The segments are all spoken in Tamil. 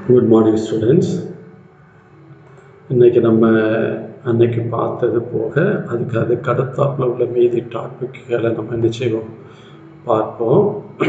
குட் மார்னிங் ஸ்டூடெண்ட்ஸ் இன்றைக்கி நம்ம அன்னைக்கு பார்த்தது போக அதுக்கு அதுக்கு அடுத்தாப்புல உள்ள மீதி டாபிக்களை நம்ம என்ன செய்வோம் பார்ப்போம்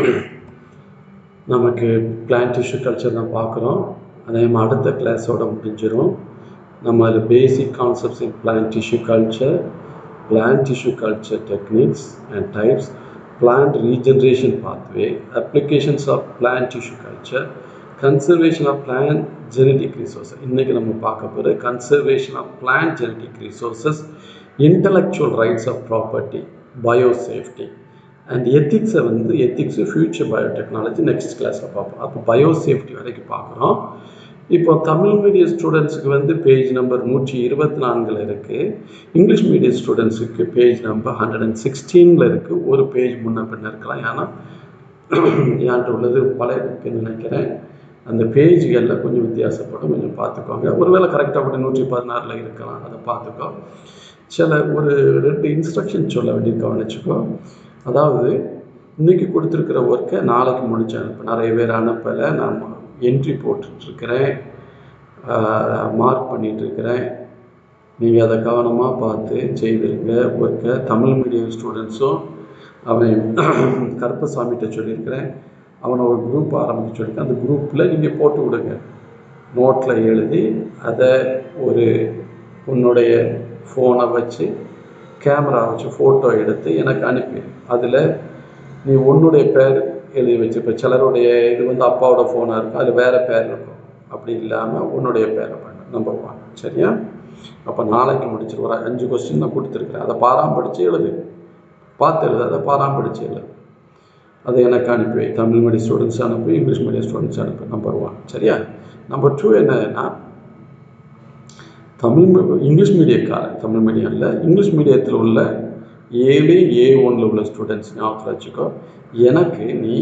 நமக்கு பிளான் டிஷ்யூ கல்ச்சர் தான் பார்க்குறோம் அதே மாதிரி அடுத்த கிளாஸோட முடிஞ்சிடும் நம்ம அதில் basic concepts in plant tissue culture plant tissue culture techniques and types plant regeneration pathway, applications of plant tissue culture, conservation of plant genetic resources. இன்னைக்கு நம்ம பார்க்க போகிற conservation of plant genetic resources, intellectual rights of property, biosafety. And எத்திக்ஸை வந்து எத்திக்ஸு ஃபியூச்சர் பயோடெக்னாலஜி நெக்ஸ்ட் கிளாஸில் பார்ப்போம் அப்போ பயோசேஃப்டி வரைக்கும் பார்க்குறோம் இப்போ தமிழ் மீடியம் ஸ்டூடெண்ட்ஸுக்கு வந்து பேஜ் நம்பர் நூற்றி இருபத்தி நான்கில் இருக்குது இங்கிலீஷ் மீடியம் ஸ்டூடெண்ட்ஸுக்கு பேஜ் நம்பர் ஹண்ட்ரட் அண்ட் சிக்ஸ்டீனில் இருக்குது ஒரு பேஜ் முன்ன பின்ன இருக்கலாம் ஏன்னா ஏன்ட்டு உள்ளது பழைய புக்குன்னு நினைக்கிறேன் அந்த பேஜ்களில் கொஞ்சம் வித்தியாசப்படும் கொஞ்சம் பார்த்துக்கோங்க ஒருவேளை கரெக்டாக கூட நூற்றி பதினாறில் இருக்கலாம் அதை பார்த்துக்கோ சில ஒரு ரெண்டு இன்ஸ்ட்ரக்ஷன் சொல்ல வேண்டிய கவனிச்சுக்கோ அதாவது இன்றைக்கி கொடுத்துருக்கிற ஒர்க்கை நாளைக்கு முடிச்சு அனுப்பு நிறைய பேர் அனுப்பலை நான் என்ட்ரி போட்டுட்ருக்கிறேன் மார்க் பண்ணிகிட்ருக்கிறேன் நீங்கள் அதை கவனமாக பார்த்து செய்திருங்க ஒர்க்கை தமிழ் மீடியம் ஸ்டூடெண்ட்ஸும் அவன் கருப்பசாமிகிட்ட சொல்லியிருக்கிறேன் அவனை ஒரு குரூப் ஆரம்பிக்க சொல்லியிருக்கேன் அந்த குரூப்பில் நீங்கள் போட்டு விடுங்க நோட்டில் எழுதி அதை ஒரு உன்னுடைய ஃபோனை வச்சு கேமரா வச்சு ஃபோட்டோ எடுத்து எனக்கு அனுப்பி அதில் நீ உன்னுடைய பேர் எழுதி வச்சுருப்ப சிலருடைய இது வந்து அப்பாவோட ஃபோனாக இருக்கும் அதில் வேறு பேர் இருக்கும் அப்படி இல்லாமல் உன்னுடைய பேரை பண்ண நம்பர் ஒன் சரியா அப்போ நாளைக்கு முடிச்சிரு ஒரு அஞ்சு கொஸ்டின் நான் கொடுத்துருக்குறேன் அதை பாராம படித்து எழுது பார்த்து எழுது அதை பாராம படித்து எழுது அதை எனக்கு அனுப்பி வை தமிழ் மீடியம் ஸ்டூடெண்ட்ஸ் அனுப்பி இங்கிலீஷ் மீடியம் ஸ்டூடெண்ட்ஸ் அனுப்பி நம்பர் ஒன் சரியா நம்பர் டூ என்னன்னா தமிழ் இங்கிலீஷ் மீடியக்காரன் தமிழ் மீடியமில் இங்கிலீஷ் மீடியத்தில் உள்ள ஏழு ஏ ஒன்றில் உள்ள ஸ்டூடெண்ட்ஸ் ஞாபகத்தில் வச்சுக்கோ எனக்கு நீ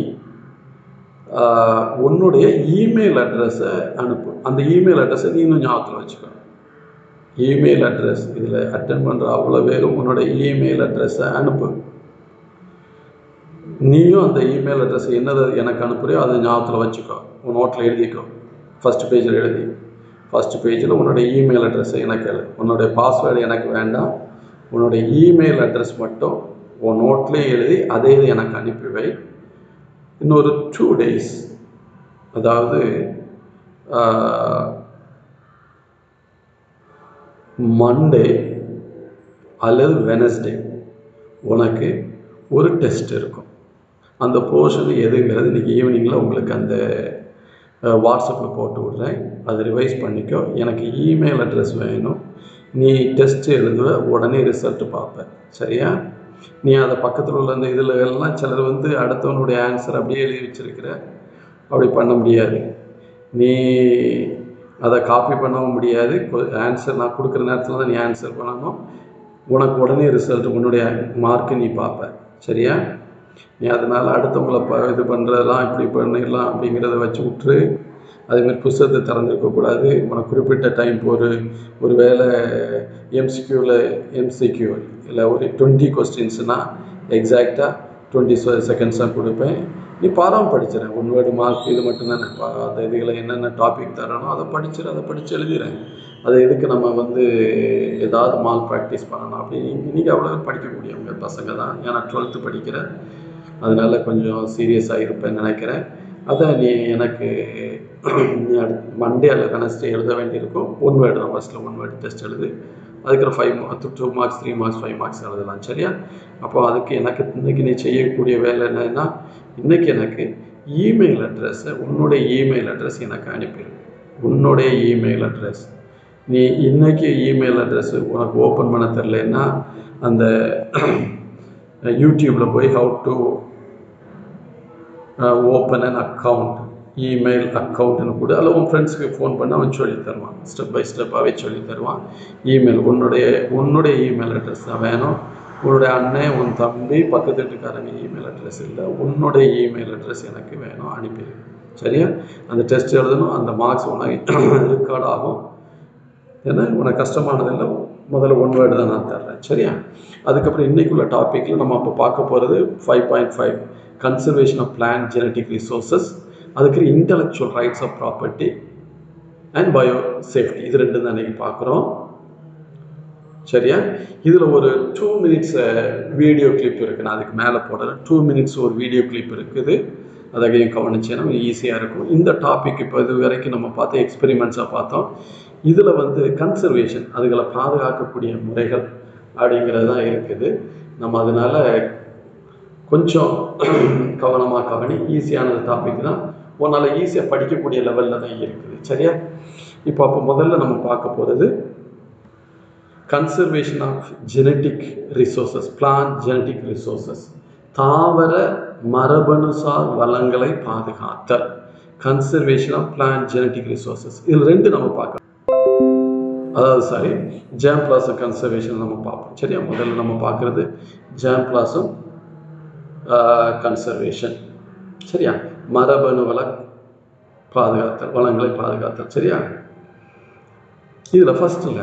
உன்னுடைய இமெயில் அட்ரஸை அனுப்பு அந்த இமெயில் அட்ரஸை நீ இன்னும் ஞாபகத்தில் வச்சுக்கோ இமெயில் அட்ரஸ் இதில் அட்டன் பண்ணுற அவ்வளோ பேரும் உன்னோட இமெயில் அட்ரஸை அனுப்பு நீயும் அந்த இமெயில் அட்ரஸ் என்னது எனக்கு அனுப்புறியோ அதை ஞாபகத்தில் வச்சுக்கோ உன் நோட்டில் எழுதிக்கோ ஃபஸ்ட் பேஜில் எழுதி ஃபஸ்ட் பேஜில் உன்னோடைய இமெயில் அட்ரஸை எனக்கு எழுது உன்னுடைய பாஸ்வேர்டு எனக்கு வேண்டாம் உன்னுடைய இமெயில் அட்ரஸ் மட்டும் உன் நோட்லேயே எழுதி அதே இது எனக்கு அனுப்பி வை இன்னொரு டூ டேஸ் அதாவது மண்டே அல்லது வெனஸ்டே உனக்கு ஒரு டெஸ்ட் இருக்கும் அந்த போர்ஷன் எதுங்கிறது இன்றைக்கி ஈவினிங்கில் உங்களுக்கு அந்த வாட்ஸ்அப்பில் போட்டு விட்றேன் அதை ரிவைஸ் பண்ணிக்கோ எனக்கு இமெயில் அட்ரஸ் வேணும் நீ டெஸ்ட் எழுதுவ உடனே ரிசல்ட்டு பார்ப்பேன் சரியா நீ அதை பக்கத்தில் உள்ள அந்த இதில் எல்லாம் சிலர் வந்து அடுத்தவனுடைய ஆன்சர் அப்படியே எழுதி வச்சிருக்கிற அப்படி பண்ண முடியாது நீ அதை காப்பி பண்ணவும் முடியாது ஆன்சர் நான் கொடுக்குற நேரத்தில் தான் நீ ஆன்சர் பண்ணணும் உனக்கு உடனே ரிசல்ட் உன்னுடைய மார்க்கு நீ பார்ப்ப சரியா நீ அதனால் அடுத்தவங்கள ப இது பண்ணுறதெல்லாம் இப்படி பண்ணிடலாம் அப்படிங்கிறத வச்சு விட்டுரு அதேமாதிரி புஸ்தகத்தை திறந்துருக்கக்கூடாது உனக்கு குறிப்பிட்ட டைம் ஒரு ஒரு வேளை எம்சிக்யூவில் எம்சிக்யூ இல்லை ஒரு டுவெண்ட்டி கொஸ்டின்ஸ்னால் எக்ஸாக்டாக டுவெண்ட்டி செகண்ட்ஸ் தான் கொடுப்பேன் நீ பாராம படிச்சிடறேன் ஒன் வேர்டு மார்க் இது மட்டும்தானே அந்த இதுகளை என்னென்ன டாபிக் தரணும் அதை படிச்சிடு அதை படித்து எழுதிடுறேன் அதை எதுக்கு நம்ம வந்து ஏதாவது மால் ப்ராக்டிஸ் பண்ணணும் அப்படின்னு இன்றைக்கி அவ்வளோ படிக்கக்கூடியவங்க பசங்க தான் ஏன்னா டுவெல்த்து படிக்கிற அதனால் கொஞ்சம் சீரியஸாக இருப்பேன்னு நினைக்கிறேன் அதை நீ எனக்கு நீ அடுத்து மண்டே அல்ல வெனஸ்டே எழுத வேண்டியிருக்கும் ஒன் வேர்டு தான் ஃபஸ்ட்டில் ஒன் வேர்டு டெஸ்ட் எழுது அதுக்கப்புறம் five two marks three marks five marks எழுதலாம் சரியா அப்போ அதுக்கு எனக்கு இன்றைக்கி நீ செய்யக்கூடிய வேலை என்னன்னா இன்றைக்கி எனக்கு இமெயில் அட்ரஸை உன்னுடைய இமெயில் அட்ரஸ் எனக்கு அனுப்பிடு உன்னுடைய இமெயில் அட்ரஸ் நீ இன்றைக்கி இமெயில் அட்ரஸ் உனக்கு ஓப்பன் பண்ண தெரிலன்னா அந்த யூடியூப்பில் போய் how to open an account email அக்கௌண்ட்னு கூட அதில் உன் ஃப்ரெண்ட்ஸுக்கு ஃபோன் பண்ணி அவன் சொல்லி தருவான் ஸ்டெப் பை ஸ்டெப்பாகவே சொல்லி தருவான் இமெயில் உன்னுடைய உன்னுடைய இமெயில் அட்ரஸ் தான் வேணும் உன்னுடைய அண்ணன் உன் தம்பி பக்கத்து வீட்டுக்காரங்க இமெயில் அட்ரஸ் இல்லை உன்னுடைய இமெயில் அட்ரஸ் எனக்கு வேணும் அனுப்பிடு சரியா அந்த டெஸ்ட் எழுதணும் அந்த மார்க்ஸ் உனக்கு ரெக்கார்ட் ஆகும் ஏன்னா உனக்கு கஷ்டமானதில்லை முதல்ல ஒன் வேர்டு தான் நான் தர்றேன் சரியா அதுக்கப்புறம் இன்றைக்குள்ள டாப்பிக்கில் நம்ம அப்போ பார்க்க போகிறது five point five conservation of plant genetic resources அதுக்கு intellectual rights of property and biosafety இது ரெண்டு தான் இன்னைக்கு பார்க்குறோம் சரியா இதில் ஒரு டூ மினிட்ஸ் வீடியோ கிளிப் இருக்குது நான் அதுக்கு மேலே போடுறேன் டூ மினிட்ஸ் ஒரு வீடியோ கிளிப் இருக்குது அதையும் கவனிச்சேன்னா ஈஸியாக இருக்கும் இந்த டாபிக் இப்போ இது வரைக்கும் நம்ம பார்த்த எக்ஸ்பெரிமெண்ட்ஸாக பார்த்தோம் இதில் வந்து கன்சர்வேஷன் அதுகளை பாதுகாக்கக்கூடிய முறைகள் அப்படிங்கிறது தான் இருக்குது நம்ம அதனால கொஞ்சம் கவனமாக கவனி ஈஸியான டாபிக் தான் உன்னால் ஈஸியாக படிக்கக்கூடிய லெவலில் தான் இருக்குது சரியா இப்போ அப்போ முதல்ல நம்ம பார்க்க போகிறது conservation of genetic resources plant genetic resources தாவர மரபணுசார் வளங்களை பாதுகாத்தல் conservation of plant genetic resources இதில் ரெண்டு நம்ம பார்க்கலாம் அதாவது சாரி ஜாம் பிளாசம் கன்சர்வேஷன் நம்ம பார்ப்போம் சரியா முதல்ல நம்ம பார்க்குறது ஜாம் பிளாசம் கன்சர்வேஷன் சரியா மரபணு வள பாதுகாத்தல் வளங்களை பாதுகாத்தல் சரியா இதில் ஃபஸ்ட்டில்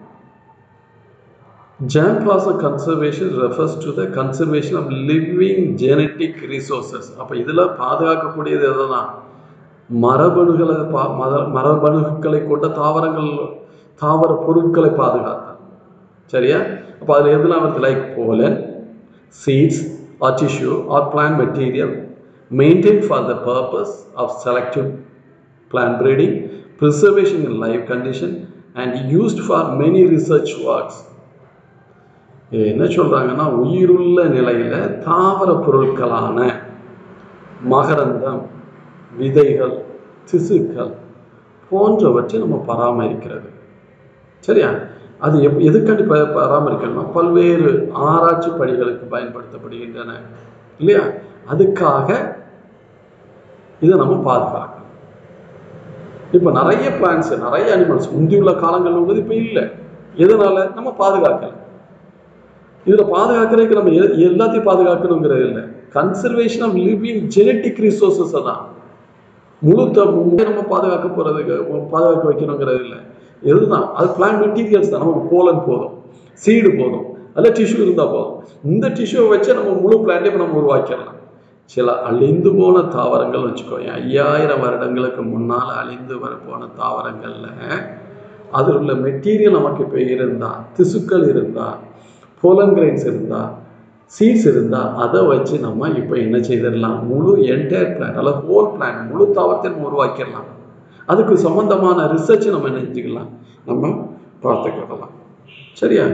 germplasm conservation refers to the conservation of living genetic resources அப்போ இதில் பாதுகாக்கக்கூடியது எதுதான் மரபணுகளை பா மத மரபணுக்களை கொண்ட தாவரங்கள் தாவர பொருட்களை பாதுகாத்தல் சரியா அப்போ அதில் எதுலாம் வருது like pollen seeds or tissue or plant material maintain for the purpose of selective plant breeding preservation in live condition and used for many research works என்ன சொல்கிறாங்கன்னா உயிருள்ள நிலையில் தாவர பொருட்களான மகரந்தம் விதைகள் திசுக்கள் போன்றவற்றை நம்ம பராமரிக்கிறது சரியா அது எப் எதுக்காண்டி ப பராமரிக்கணும்னா பல்வேறு ஆராய்ச்சி பணிகளுக்கு பயன்படுத்தப்படுகின்றன இல்லையா அதுக்காக இதை நம்ம பாதுகாக்கணும் இப்போ நிறைய பிளான்ஸ் நிறைய அனிமல்ஸ் முந்தியுள்ள காலங்களில் உள்ளது இப்போ இல்லை எதனால நம்ம பாதுகாக்கலை இதில் பாதுகாக்கிறதுக்கு நம்ம எ- எல்லாத்தையும் பாதுகாக்கணுங்கிறது இல்லை கன்சர்வேஷன் ஆஃப் லிவிங் ஜெனட்டிக் ரிசோர்ஸஸை தான் முழு த முழு நம்ம பாதுகாக்க போகிறதுக்கு பாதுகாக்க வைக்கணுங்கிறது இல்லை இதுதான் அது பிளான் மெட்டீரியல்ஸ் தான் நமக்கு போலன் போதும் சீடு போதும் அதில் டிஷ்யூ இருந்தால் போதும் இந்த டிஷ்யூவை வச்சு நம்ம முழு பிளான்ட்டே இப்போ நம்ம உருவாக்கிடலாம் சில அழிந்து போன தாவரங்கள் வச்சுக்கோங்க ஐயாயிரம் வருடங்களுக்கு முன்னால் அழிந்து வர போன தாவரங்களில் அதில் உள்ள மெட்டீரியல் நமக்கு இப்போ இருந்தால் திசுக்கள் இருந்தால் போலன் கிரைன்ஸ் இருந்தால் சீட்ஸ் இருந்தால் அதை வச்சு நம்ம இப்போ என்ன செய்திடலாம் முழு என்டையர் பிளான் அல்லது ஹோல் பிளான் முழு தாவரத்தை நம்ம உருவாக்கிடலாம் அதுக்கு சம்பந்தமான ரிசர்ச் நம்ம என்ன செஞ்சுக்கலாம் நம்ம பார்த்துக்கிடலாம் சரியா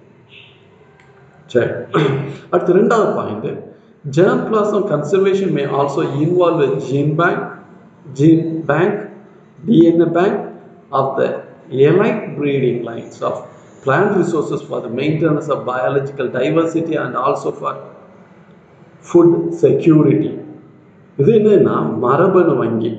சரி அடுத்து ரெண்டாவது point germ plasm conservation may also involve a gene bank gene bank dna bank of the elite breeding lines of plant resources for the maintenance of biological diversity and also for food security இது என்னன்னா மரபணு வங்கி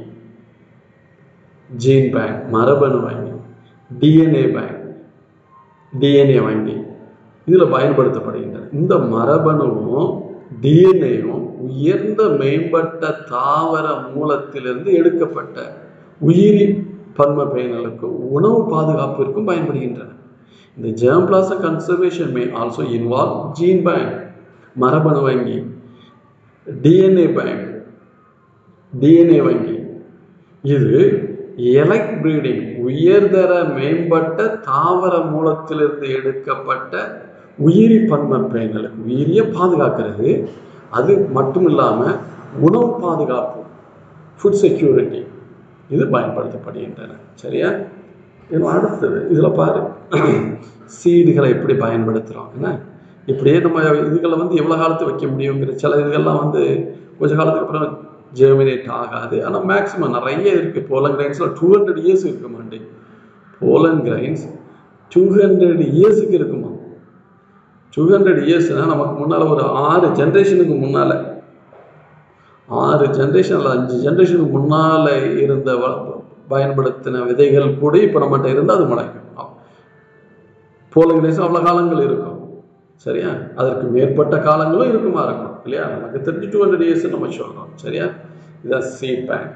ஜீன் பேங்க் மரபணு வங்கி டிஎன்ஏ பேங்க் டிஎன்ஏ வங்கி இதில் பயன்படுத்தப்படுகின்றன இந்த மரபணுவும் டிஎன்ஏயும் உயர்ந்த மேம்பட்ட தாவர மூலத்திலிருந்து எடுக்கப்பட்ட உயிரி பன்ம பயன்களுக்கும் உணவு பாதுகாப்பிற்கும் பயன்படுகின்றன இந்த germ plasm conservation may also involve gene bank மரபணு வங்கி டிஎன்ஏ பேங்க் டிஎன்ஏ வங்கி இது எலக்ட் பிரீடிங் உயர்தர மேம்பட்ட தாவர மூலத்திலிருந்து எடுக்கப்பட்ட உயிரி பன்ம பயன்களுக்கு உயிரியை பாதுகாக்கிறது அது மட்டும் இல்லாமல் உணவு பாதுகாப்பு ஃபுட் செக்யூரிட்டி இது பயன்படுத்தப்படுகின்றன சரியா இது அடுத்தது இதில் பாரு சீடுகளை எப்படி பயன்படுத்துகிறோம் என்ன இப்படியே நம்ம இதுகளை வந்து எவ்வளோ காலத்து வைக்க முடியுங்கிற சில இதுகள்லாம் வந்து கொஞ்ச காலத்துக்கு அப்புறம் ஜெர்மினேட் ஆகாது ஆனால் மேக்ஸிமம் நிறைய இருக்குது போலன் கிரைன்ஸில் டூ ஹண்ட்ரட் இயர்ஸ் இருக்க மாட்டேன் போலன் கிரைன்ஸ் டூ ஹண்ட்ரட் இயர்ஸுக்கு இருக்குமா டூ ஹண்ட்ரட் இயர்ஸ்னால் நமக்கு முன்னால் ஒரு ஆறு ஜென்ரேஷனுக்கு முன்னால் ஆறு ஜென்ரேஷன் அல்லது அஞ்சு ஜென்ரேஷனுக்கு முன்னால் இருந்த வ- பயன்படுத்தின விதைகள் கூட இப்போ நம்மகிட்ட இருந்தால் அது முளைக்கும் போலன் கிரைன்ஸ் அவ்வளோ காலங்கள் இருக்கும் சரியா அதற்கு மேற்பட்ட காலங்களும் இருக்குமா இருக்கும் இல்லையா நமக்கு தெரிஞ்சு டூ ஹண்ட்ரட் இயர்ஸ் நம்ம சொல்கிறோம் சரியா இதான் சீட் பேங்க்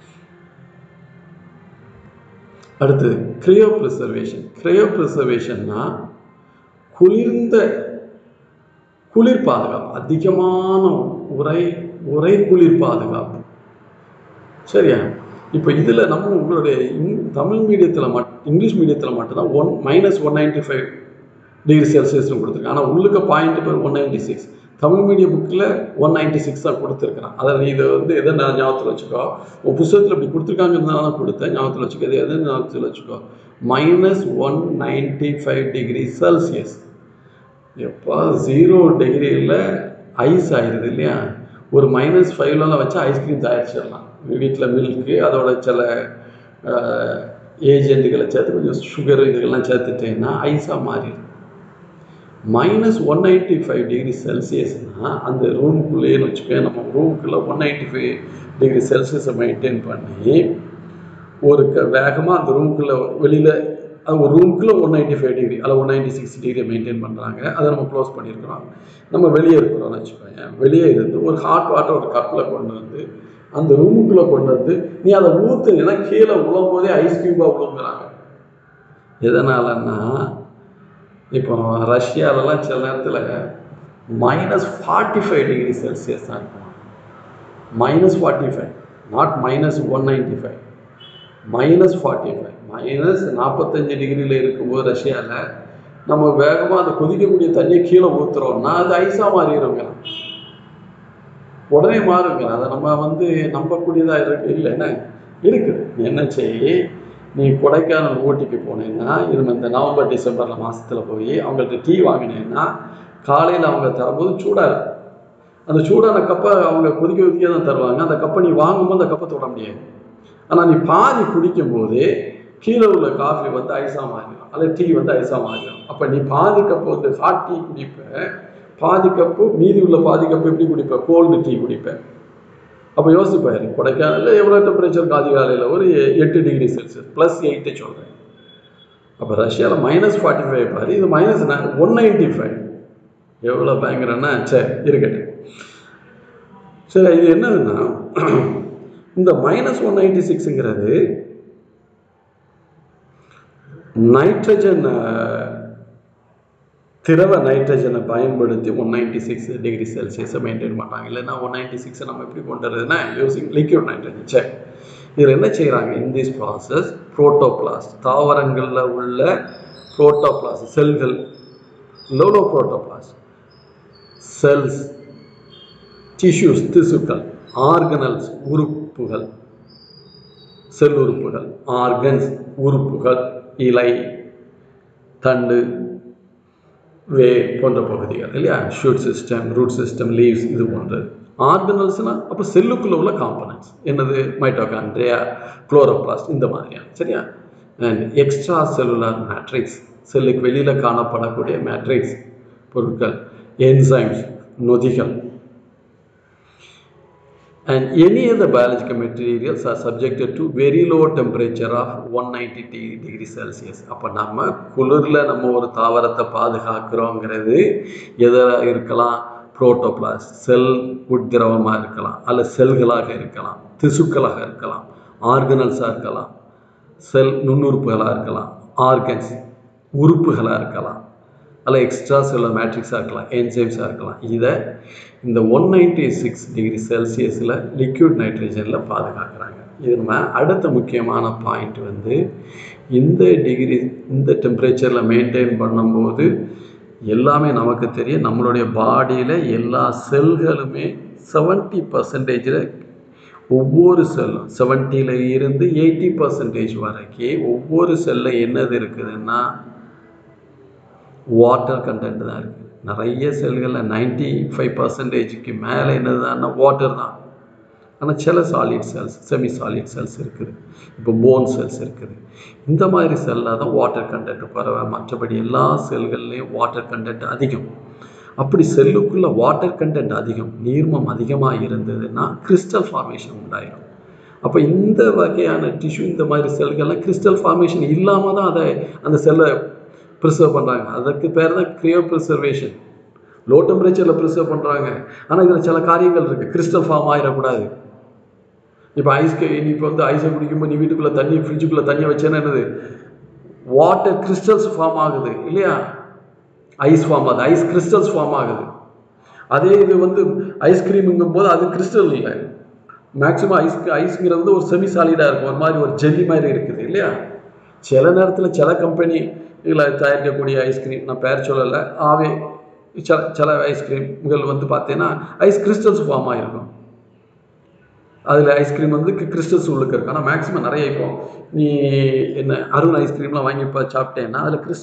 அடுத்து கிரையோ ப்ரிசர்வேஷன் கிரையோ ப்ரிசர்வேஷன்னா குளிர்ந்த குளிர் பாதுகாப்பு அதிகமான உரை உரை குளிர் பாதுகாப்பு சரியா இப்போ இதில் நம்ம உங்களுடைய இங் தமிழ் மீடியத்தில் மட் இங்கிலீஷ் மீடியத்தில் மட்டும்தான் one minus one ninety five degree செல்சியஸ்னு கொடுத்துருக்கேன் ஆனால் உள்ளுக்க பாயிண்ட் பேர் one ninety six Tamil medium புக்கில் ஒன் நைன்ட்டி சிக்ஸ் தான் கொடுத்துருக்குறான் அதை நீ இதை வந்து எதை நான் ஞாபகத்தில் வச்சுக்கோ உன் புத்தகத்தில் இப்படி கொடுத்துருக்காங்கிறதுனால தான் கொடுத்தேன் ஞாபகத்தில் வச்சுக்கோ இது எதை ஞாபகத்தில் வச்சுக்கோ minus one ninety five degree Celsius எப்போ ஜீரோ டிகிரியில் ஐஸ் ஆயிடுது இல்லையா ஒரு மைனஸ் ஃபைவ்லாம் வச்சா ஐஸ்கிரீம் தயாரிச்சிடலாம் வீட்டில் மில்க்கு அதோட சில ஏஜென்ட்டுகளை சேர்த்து கொஞ்சம் சுகர் இதுகள்லாம் சேர்த்துட்டேன்னா ஐஸாக மாறிடும் minus one ninety five degree செல்சியஸ்னால் அந்த ரூமுக்குள்ளேன்னு வச்சுக்கோங்க நம்ம ரூமுக்குள்ளே ஒன் நைன்ட்டி ஃபைவ் டிகிரி செல்சியஸை மெயின்டைன் பண்ணி ஒரு க வேகமாக அந்த ரூமுக்குள்ளே வெளியில் அது ஒரு ரூமுக்குள்ளே ஒன் நைன்ட்டி ஃபைவ் டிகிரி அதில் one ninety six degree maintain பண்ணுறாங்க அதை நம்ம க்ளோஸ் பண்ணியிருக்கிறோம் நம்ம வெளியே இருக்கிறோம்னு வச்சுக்கோங்க வெளியே இருந்து ஒரு ஹாட் வாட்டர் ஒரு கப்பில் கொண்டு வந்து அந்த ரூமுக்குள்ளே கொண்டு வந்து நீ அதை ஊற்றுனீங்கன்னா கீழே விழும் போதே ஐஸ் க்யூபாக விழுங்குறாங்க எதனாலன்னா இப்போ ரஷ்யாலலாம் சில நேரத்தில் minus forty five degree Celsius தான் இருக்கும் minus forty five not minus one ninety five minus forty five minus நாற்பத்தஞ்சு டிகிரியில் இருக்கும்போது ரஷ்யாவில் நம்ம வேகமாக அந்த கொதிக்கக்கூடிய தண்ணியை கீழே ஊற்றுறோம்னா அது ஐஸாக மாறிடுங்க உடனே மாறுங்க அதை நம்ம வந்து நம்பக்கூடியதாக இருக்கு இல்லைன்னா இருக்குது என்ன செய் நீ கொடைக்கானல் ஊட்டிக்கு போனேன்னா இது இந்த நவம்பர் டிசம்பரில் மாதத்தில் போய் அவங்கள்ட்ட டீ வாங்கினேன்னா காலையில் அவங்க தரும்போது சூடாக இருக்கும் அந்த சூடான கப்பை அவங்க கொதிக்க கொதிக்க தான் தருவாங்க அந்த கப்பை நீ வாங்கும்போது அந்த கப்பை தொட முடியாது ஆனால் நீ பாதி குடிக்கும்போது கீழே உள்ள காஃபி வந்து ஐஸாக மாறிடும் அல்லது டீ வந்து ஐஸாக மாறிடும் அப்போ நீ பாதி கப்பு வந்து ஹாட் டீ குடிப்ப பாதி கப்பு மீதி உள்ள பாதி கப்பு எப்படி குடிப்ப கோல்டு டீ குடிப்பேன் அப்போ யோசிப்பாரு கொடைக்கானலில் எவ்வளோ டெம்பரேச்சர் அதிகாலையில் ஒரு எட்டு டிகிரி செல்சியஸ் ப்ளஸ் எயிட்டை சொல்கிறேன் அப்போ ரஷ்யாவில் மைனஸ் ஃபார்ட்டி ஃபைவ் பாரு இது மைனஸ் ஒன் நைன்ட்டி ஃபைவ் எவ்வளோ பயங்கரன்னா சரி இருக்கட்டும் சரி இது என்னதுன்னா இந்த மைனஸ் ஒன் நைன்டி சிக்ஸுங்கிறது நைட்ரஜன் திரவ நைட்ரஜனை பயன்படுத்தி ஒன் நைன்டி சிக்ஸ் டிகிரி செல்சியஸை மெயின்டைன் பண்ணுறாங்க இல்லைன்னா ஒன் நைன்டி சிக்ஸை நம்ம எப்படி கொண்டு வரதுன்னா யூசிங் லிக்யூட் நைட்ரஜன் சரி இதில் என்ன செய்கிறாங்க இன் திஸ் ப்ராசஸ் புரோட்டோபிளாஸ்ட் தாவரங்களில் உள்ள புரோட்டோபிளாஸ்ட் செல்கள் லோலோ புரோட்டோபிளாஸ்ட் செல்ஸ் டிஷ்யூஸ் திசுக்கள் ஆர்கனல்ஸ் உறுப்புகள் செல் உறுப்புகள் ஆர்கன்ஸ் உறுப்புகள் இலை தண்டு வே போன்ற பகுதிகள் இல்லையா shoot system root system leaves இது போன்றது ஆர்கனல்ஸ்னால் அப்போ செல்லுக்குள்ள உள்ள காம்பனன்ட்ஸ் என்னது மைட்டோகாண்ட்ரியா குளோரோபிளாஸ்ட் இந்த மாதிரியான சரியா அண்ட் எக்ஸ்ட்ரா செல்லுலார் மேட்ரிக்ஸ் செல்லுக்கு வெளியில் காணப்படக்கூடிய மேட்ரிக்ஸ் பொருட்கள் என்சைம்ஸ் நொதிகள் and any other biological materials are subjected to very low temperature of 190 degree celsius அப்போ நம்ம குளிரில் நம்ம ஒரு தாவரத்தை பாதுகாக்கிறோங்கிறது எதாக இருக்கலாம் புரோட்டோபிளாஸ்ட் செல் உட்திரவமாக இருக்கலாம் அல்ல செல்களாக இருக்கலாம் திசுக்களாக இருக்கலாம் ஆர்கனல்ஸாக இருக்கலாம் செல் நுண்ணுறுப்புகளாக இருக்கலாம் ஆர்கன்ஸ் உறுப்புகளாக இருக்கலாம் அல்ல எக்ஸ்ட்ரா செல்லுலர் மேட்ரிக்ஸாக இருக்கலாம் என்சைம்ஸாக இருக்கலாம் இதை இந்த ஒன் நைன்டி சிக்ஸ் டிகிரி செல்சியஸில் லிக்யூட் நைட்ரஜனில் பாதுகாக்கிறாங்க இது நம்ம அடுத்த முக்கியமான பாயிண்ட் வந்து இந்த டிகிரி இந்த டெம்பரேச்சரில் மெயின்டைன் பண்ணும்போது எல்லாமே நமக்கு தெரியும் நம்மளுடைய பாடியில் எல்லா செல்களுமே செவன்ட்டி பர்சன்டேஜில் ஒவ்வொரு செல்லும் செவன்ட்டியில் இருந்து எயிட்டி பர்சன்டேஜ் வரைக்கும் ஒவ்வொரு செல்லில் என்னது இருக்குதுன்னா வாட்டர் கண்டென்ட் தான் இருக்குது நிறைய செல்களில் நைன்டி ஃபைவ் பர்சன்டேஜுக்கு மேலே என்னதுன்னா வாட்டர் தான் ஆனால் சில solid cells semi solid cells இருக்குது இப்போ போன் செல்ஸ் இருக்குது இந்த மாதிரி செல்லில் தான் வாட்டர் கண்டென்ட் குறைவ மற்றபடி எல்லா செல்கள்லேயும் வாட்டர் கண்டென்ட் அதிகம் அப்படி செல்லுக்குள்ளே வாட்டர் கண்டென்ட் அதிகம் நீர்மம் அதிகமாக இருந்ததுன்னா கிறிஸ்டல் ஃபார்மேஷன் உண்டாயிரும் அப்போ இந்த வகையான டிஷ்யூ இந்த மாதிரி செல்கள்லாம் கிறிஸ்டல் ஃபார்மேஷன் இல்லாமல் தான் அதை அந்த செல்லை ப்ரிசர்வ் பண்ணுறாங்க அதற்கு பேர் தான் க்ரியோ ப்ரிசர்வேஷன் லோ டெம்பரேச்சரில் ப்ரிசர்வ் பண்ணுறாங்க ஆனால் இதில் சில காரியங்கள் இருக்குது கிறிஸ்டல் ஃபார்ம் ஆகிடக்கூடாது இப்போ ஐஸ் நீ இப்போ வந்து ஐஸை குடிக்கும்போது நீ வீட்டுக்குள்ளே தண்ணி ஃப்ரிட்ஜுக்குள்ளே தண்ணியை வச்சேன்னா என்னது வாட்டர் கிறிஸ்டல்ஸ் ஃபார்ம் ஆகுது இல்லையா ஐஸ் ஃபார்ம் ஆகுது ஐஸ் கிறிஸ்டல்ஸ் ஃபார்ம் ஆகுது அதே இது வந்து ஐஸ்கிரீமுங்கும் போது அது கிறிஸ்டல் இல்லை மேக்ஸிமம் ஐஸ் ஐஸ்ங்கிறது வந்து ஒரு செமி சாலிடாக இருக்கும் ஒரு மாதிரி ஒரு ஜெல்லி மாதிரி இருக்குது இல்லையா சில நேரத்தில் சில கம்பெனி இதில் தயாரிக்கக்கூடிய ஐஸ்கிரீம் நான் பேர் சொல்லலை ஆவே சில சில ஐஸ்கிரீம்கள் வந்து பார்த்தீங்கன்னா ஐஸ் கிறிஸ்டல்ஸ் ஃபார்ம் ஆகிருக்கும் அதில் ஐஸ்கிரீம் வந்து கிறிஸ்டல்ஸ் உள்ளுக்கு இருக்கு ஆனால் மேக்ஸிமம் நிறைய இப்போ நீ என்ன அருண் ஐஸ்கிரீம்லாம் வாங்கி இப்போ சாப்பிட்டேன்னா அதில் கிறிஸ்டல்